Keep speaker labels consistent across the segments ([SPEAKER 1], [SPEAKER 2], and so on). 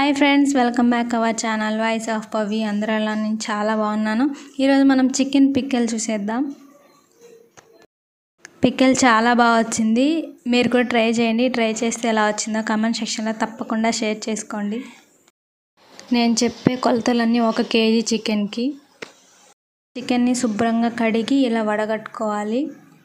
[SPEAKER 1] hi friends welcome back our channel voice of Pavi అందరిలో నేను చాలా బాగున్నాను ఈరోజు మనం చికెన్ పిక్కెల్ చూసేద్దాం పిక్కెల్ చాలా బాగా వచ్చింది మీరు కూడా ట్రై చేయండి ట్రై చేస్తే ఎలా వచ్చిందో కమెంట్ సెక్షన్లో తప్పకుండా షేర్ చేసుకోండి నేను చెప్పే కొలతలన్నీ ఒక కేజీ చికెన్కి చికెన్ని శుభ్రంగా కడిగి ఇలా వడగట్టుకోవాలి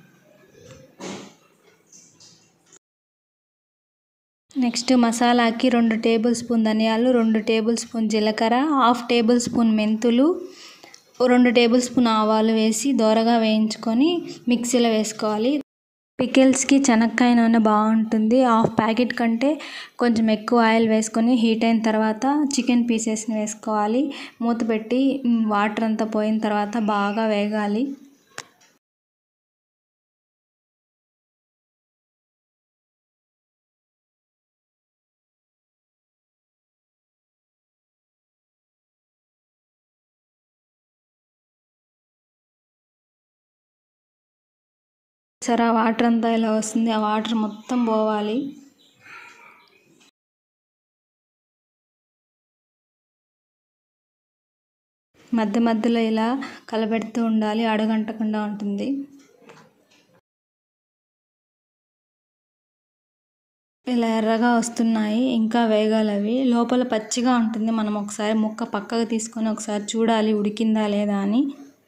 [SPEAKER 1] నెక్స్ట్ మసాలాకి రెండు టేబుల్ స్పూన్ ధనియాలు రెండు టేబుల్ స్పూన్ జీలకర్ర హాఫ్ టేబుల్ స్పూన్ మెంతులు రెండు టేబుల్ స్పూన్ ఆవాలు వేసి దోరగా వేయించుకొని మిక్సీలో వేసుకోవాలి పికిల్స్కి శనక్కాయ నూనె బాగుంటుంది హాఫ్ ప్యాకెట్ కంటే కొంచెం ఎక్కువ ఆయిల్ వేసుకొని హీట్ అయిన తర్వాత చికెన్ పీసెస్ని వేసుకోవాలి మూత పెట్టి వాటర్ అంతా పోయిన తర్వాత బాగా వేగాలి సరే ఆ వాటర్ అంతా ఇలా వస్తుంది ఆ వాటర్ మొత్తం పోవాలి మధ్య మధ్యలో ఇలా కలబెడుతూ ఉండాలి అడగంటకుండా ఉంటుంది ఇలా ఎర్రగా వస్తున్నాయి ఇంకా వేగాలి అవి లోపల పచ్చిగా ఉంటుంది మనం ఒకసారి ముక్క పక్కకు తీసుకొని ఒకసారి చూడాలి ఉడికిందా లేదా అని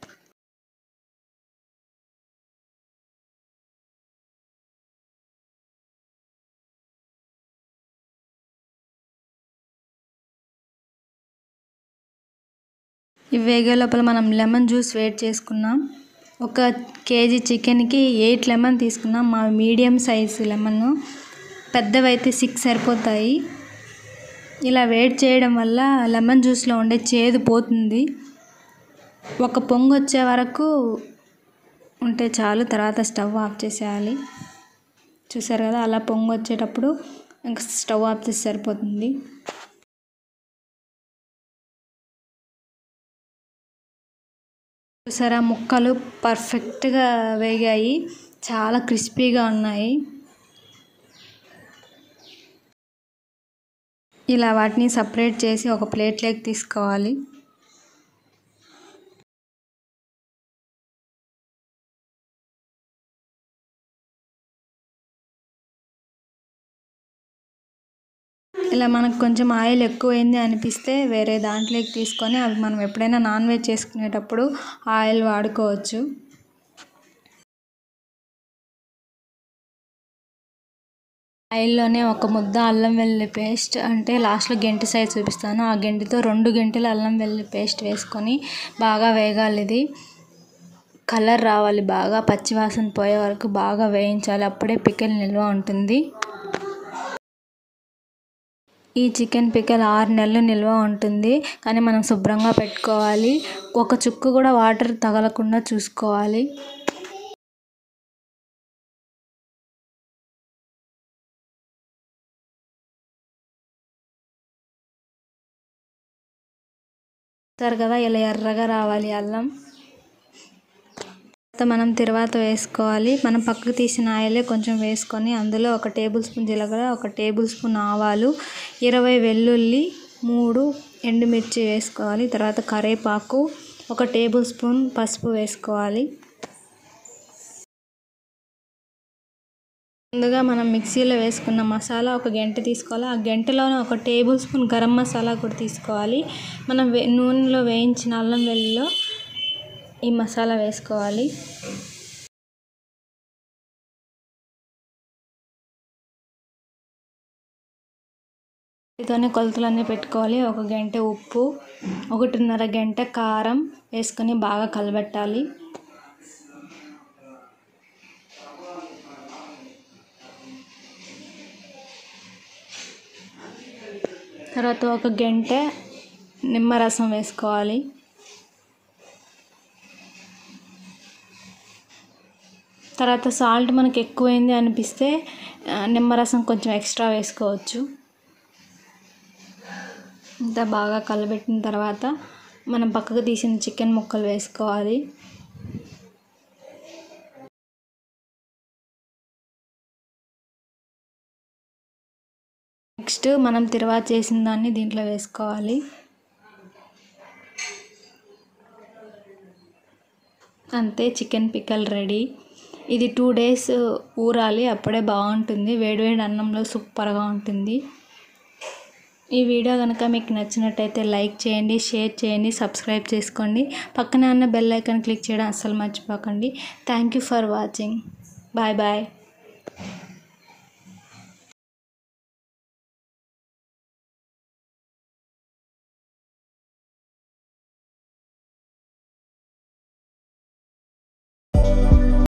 [SPEAKER 1] ఇవి వేగే లోపల మనం లెమన్ జ్యూస్ వేడి చేసుకున్నాం ఒక కేజీ చికెన్కి ఎయిట్ లెమన్ తీసుకున్నాం మా మీడియం సైజు లెమన్ పెద్దవైతే సిక్స్ సరిపోతాయి ఇలా వేడి చేయడం వల్ల లెమన్ జ్యూస్లో ఉండే చేదు పోతుంది ఒక పొంగు వచ్చే వరకు ఉంటే చాలు తర్వాత స్టవ్ ఆఫ్ చేసేయాలి చూసారు కదా అలా పొంగు వచ్చేటప్పుడు ఇంకా స్టవ్ ఆఫ్ చేసి సరిపోతుంది చూసారా ముక్కలు పర్ఫెక్ట్గా వేగాయి చాలా క్రిస్పీగా ఉన్నాయి ఇలా వాటిని సపరేట్ చేసి ఒక ప్లేట్లోకి తీసుకోవాలి ఇలా మనకు కొంచెం ఆయిల్ ఎక్కువైంది అనిపిస్తే వేరే దాంట్లోకి తీసుకొని అవి మనం ఎప్పుడైనా నాన్ వెజ్ చేసుకునేటప్పుడు ఆయిల్ వాడుకోవచ్చు ఆయిల్లోనే ఒక ముద్ద అల్లం వెల్లుల్లి పేస్ట్ అంటే లాస్ట్లో గెంటి సైజ్ చూపిస్తాను ఆ గెంటితో రెండు గంటలు అల్లం వెల్లుల్లి పేస్ట్ వేసుకొని బాగా వేగాలి ఇది కలర్ రావాలి బాగా పచ్చివాసన పోయే వరకు బాగా వేయించాలి అప్పుడే పికెల్ నిల్వ ఉంటుంది ఈ చికెన్ పికల్ ఆరు నెలలు నిల్వ ఉంటుంది కానీ మనం శుభ్రంగా పెట్టుకోవాలి ఒక చుక్కు కూడా వాటర్ తగలకుండా చూసుకోవాలి సరే కదా ఇలా ఎర్రగా రావాలి అల్లం మనం తర్వాత వేసుకోవాలి మనం పక్కకు తీసిన ఆయిలే కొంచెం వేసుకొని అందులో ఒక టేబుల్ స్పూన్ జీలకర్ర ఒక టేబుల్ స్పూన్ ఆవాలు ఇరవై వెల్లుల్లి మూడు ఎండుమిర్చి వేసుకోవాలి తర్వాత కరేపాకు ఒక టేబుల్ స్పూన్ పసుపు వేసుకోవాలి ముందుగా మనం మిక్సీలో వేసుకున్న మసాలా ఒక గంట తీసుకోవాలి ఆ గంటలోనే ఒక టేబుల్ స్పూన్ గరం మసాలా కూడా తీసుకోవాలి మనం వే నూనెలో వేయించిన అల్లం వెల్లులో ఈ మసాలా వేసుకోవాలి వీటితోనే కొలతలన్నీ పెట్టుకోవాలి ఒక గంట ఉప్పు ఒకటిన్నర గంట కారం వేసుకొని బాగా కలబెట్టాలి తర్వాత ఒక గంట నిమ్మరసం వేసుకోవాలి తర్వాత సాల్ట్ మనకి ఎక్కువైంది అనిపిస్తే నిమ్మరసం కొంచెం ఎక్స్ట్రా వేసుకోవచ్చు ఇంత బాగా కలబెట్టిన తర్వాత మనం పక్కకు తీసిన చికెన్ ముక్కలు వేసుకోవాలి నెక్స్ట్ నెక్స్ట్ మనం తిరువాత చేసిన దాన్ని దీంట్లో వేసుకోవాలి అంతే చికెన్ పిక్కల్ రెడీ ఇది టూ డేస్ ఊరాలి అప్పుడే బాగుంటుంది వేడివేడి అన్నంలో సూపర్గా ఉంటుంది ఈ వీడియో కనుక మీకు నచ్చినట్టయితే లైక్ చేయండి షేర్ చేయండి సబ్స్క్రైబ్ చేసుకోండి పక్కనే ఉన్న బెల్ ఐకాన్ క్లిక్ చేయడం అస్సలు మర్చిపోకండి thank you for watching bye bye